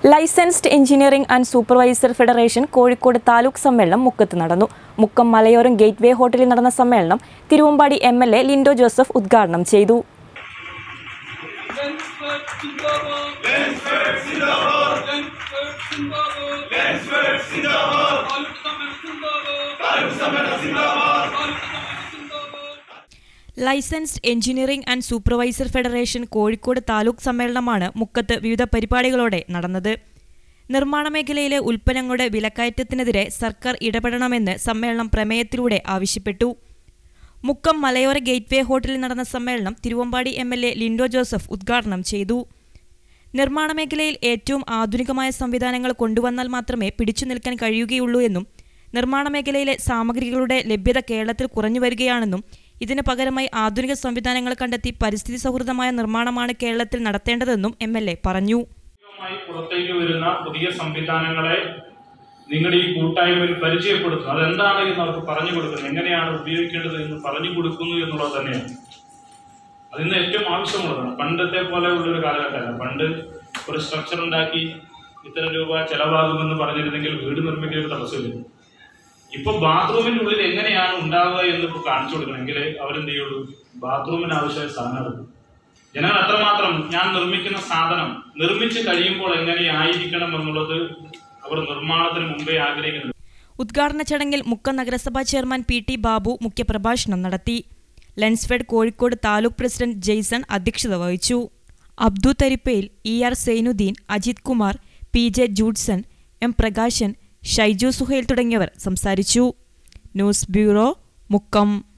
licensed engineering and supervisor federation Kozhikode taluk സമ്മേളനം മുക്കത്ത് നടന്നു മുക്കം മലയോരം ഗേറ്റ്വേ ഹോട്ടലിൽ നടന്ന സമ്മേളനം Thiruvambady M L A Lindo Joseph ഉദ്ഘാടനം ചെയ്തു licensed engineering and supervisor federation Kozhikode taluk സമ്മേളനമാണ് മുക്കത്ത് വിവിധ പരിപാടികളോടെ നടന്നത് നിർമ്മാണ മേഖലയിലെ ഉൽപ്പന്നങ്ങളുടെ വിലക്കയറ്റത്തിനെതിരെ സർക്കാർ ഇടപെടണമെന്ന് സമ്മേളനം പ്രമേയത്തിലൂടെ ആവശ്യപ്പെട്ടു മുക്കം മലയോര ഗേറ്റ്വേ ഹോട്ടലിൽ നടന്ന സമ്മേളനം Thiruvambady M L A Lindo Joseph ഉദ്ഘാടനം ചെയ്തു നിർമ്മാണ മേഖലയിൽ ഏറ്റവും ആധുനികമായ സംവിധാനങ്ങൾ കൊണ്ടുവന്നാൽ മാത്രമേ പിടിച്ചു നിൽക്കാൻ കഴിയുകയുള്ളൂ എന്നും നിർമ്മാണ മേഖലയിലെ സാമഗ്രികളുടെ ലഭ്യത കേരളത്തിൽ കുറഞ്ഞു വരികയാണെന്നും ഇതിന് പകരമായി ആധുനിക സംവിധാനങ്ങൾ കണ്ടെത്തി പരിസ്ഥിതി സൗഹൃദമായ നിർമ്മാണമാണ് കേരളത്തിൽ നടത്തേണ്ടതെന്നും എം എൽ എ പറഞ്ഞു മായി പുറത്തേക്ക് വരുന്ന പുതിയ സംവിധാനങ്ങളെ നിങ്ങളുടെ ഈ കൂട്ടായ്മയിൽ പരിചയപ്പെടുത്തുന്നു അതെന്താണ് എന്ന് അവർക്ക് പറഞ്ഞു കൊടുക്കുന്നു എങ്ങനെയാണ് ഉപയോഗിക്കേണ്ടത് എന്ന് പറഞ്ഞു കൊടുക്കുന്നു എന്നുള്ളത് തന്നെയാണ് അതിന് ഏറ്റവും ആവശ്യമുള്ളതാണ് പണ്ടത്തെ പോലെ ഉള്ളൊരു കാലഘട്ടമല്ല പണ്ട് ഒരു സ്ട്രക്ചർ ഉണ്ടാക്കി ഇത്ര രൂപ ചെലവാകുമെന്ന് പറഞ്ഞിരുന്നെങ്കിൽ വീട് നിർമ്മിക്കാൻ ഒരു തടസ്സമില്ല ഇപ്പൊ ബാത്റൂമിന്റെ ഉള്ളിൽ എങ്ങനെയാണ് ഉണ്ടാവുക എന്ന് ഇപ്പൊ കാണിച്ചു കൊടുക്കണമെങ്കിൽ അവരെന്ത് ചെയ്യുള്ളൂ ബാത്റൂമിന് ആവശ്യമായ സാധനം എടുക്കും ജനങ്ങൾ അത്രമാത്രം ഞാൻ നിർമ്മിക്കുന്ന സാധനം നിർമ്മിച്ച് കഴിയുമ്പോൾ എങ്ങനെയായിരിക്കണം എന്നുള്ളത് അവർ നിർമ്മാണത്തിന് മുമ്പേ ആഗ്രഹിക്കുന്നുണ്ട് ഉദ്ഘാടന ചടങ്ങിൽ മുക്കം നഗരസഭാ ചെയർമാൻ പി ടി ബാബു മുഖ്യപ്രഭാഷണം നടത്തി ലെൻസ്ഫെഡ് കോഴിക്കോട് താലൂക്ക് പ്രസിഡന്റ് ജെയ്സൺ അധ്യക്ഷത വഹിച്ചു Abdu Tharippayil E R Sainudheen Ajith Kumar P J Judson M Prakashan Shaiju Suhail തുടങ്ങിയവർ സംസാരിച്ചു ന്യൂസ് ബ്യൂറോ മുക്കം